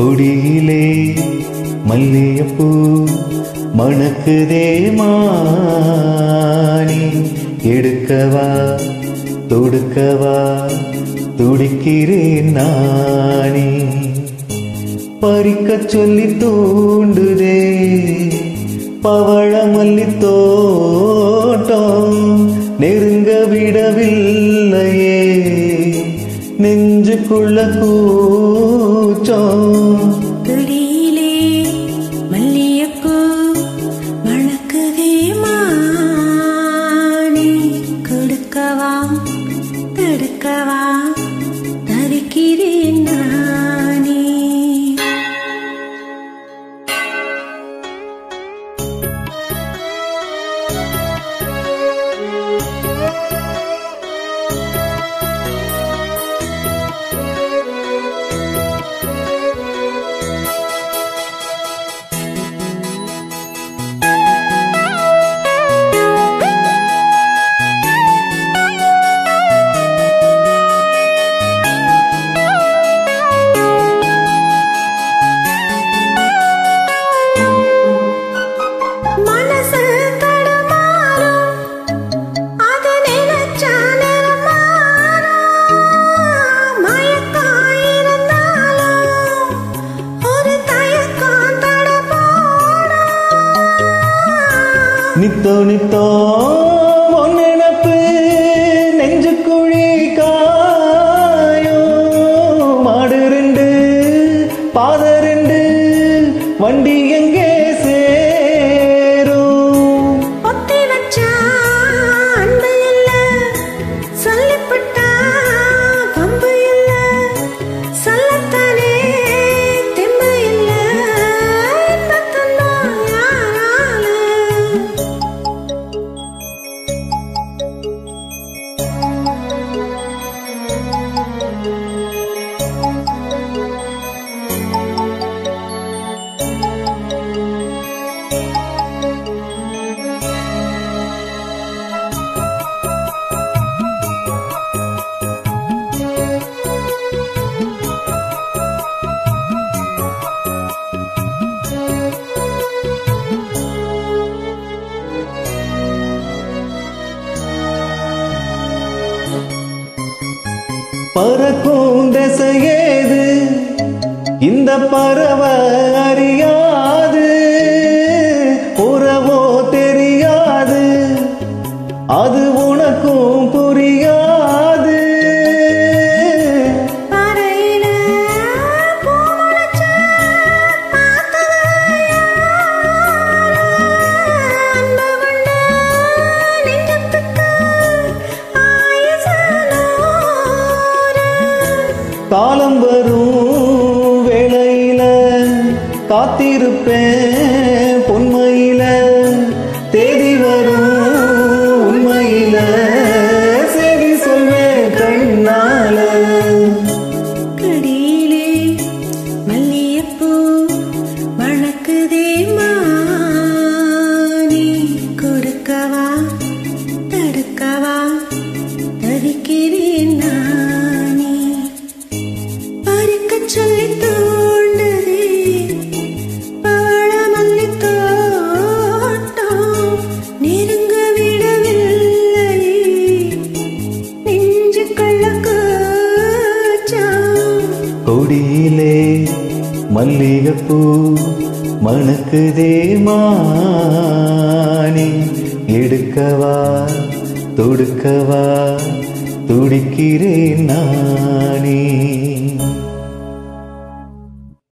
கொடியிலே மல்லியப்பூ மணக்குதே மானி எடுக்கவா தொடுக்கவா துடிக்கிறேன் நானே பறிக்கச் சொல்லி தூண்டுதே பவழமல்லி தோட்டம் நெருங்க விடவில்லையே நெஞ்சுக்குள்ள கூச்சம் கொடியிலே மல்லியப்பூ மணக்குதே மானே கொடுக்கவா தடுக்கவா தவிக்கிறேன் நானே மனசு தடுமாறும் அது நினைச்சா நிறமாறும் மயக்கம் இருந்தாலும் ஒரு தயக்கம் தடபோடும் நித்தோ நித்தோ உன் நினப்பு நெஞ்சுக்குழி காயும் மாடு ரெண்டு பாத ரெண்டு வண்டி எங்கே சேரும் ஒத்தி வச்சா அன்பு இல்ல சொல்லிப்பட்டா பம்பு இல்ல சொல்லத்தானே தெம்பு இல்ல என்னத்தன்னா யாரால பறக்கும் திசையேது இந்த பறவை அறியாது உறவோ தெரியாது அது உனக்கும் புரியாது பாறையில பூ முளைச்ச பார்த்தது யாரு? அன்பு கொண்ட நெஞ்சத்துக்கு ஆயுசு நூறு. காலம் வரும் வேளையில காத்திருப்பேன் பொன்மையில தேதி வரும் உண்மையில சரி சொல்வேன் கண்ணால கடியிலே மல்லியப்பூ மணக்குதே மானே கொடுக்கவா தடுக்கவா தவிக்கிறேன் நானே பறிக்கச் சொல்லி தோண்டதே பவளமல்லி தோட்டம் நெருங்க விடவில்லை நெஞ்சு கள்ளக்கூச்சம் கொடியிலே மல்லிகைப்பூ மணக்குதே மானி எடுக்கவா தொடுக்கவா துடிக்கிறேன் நானே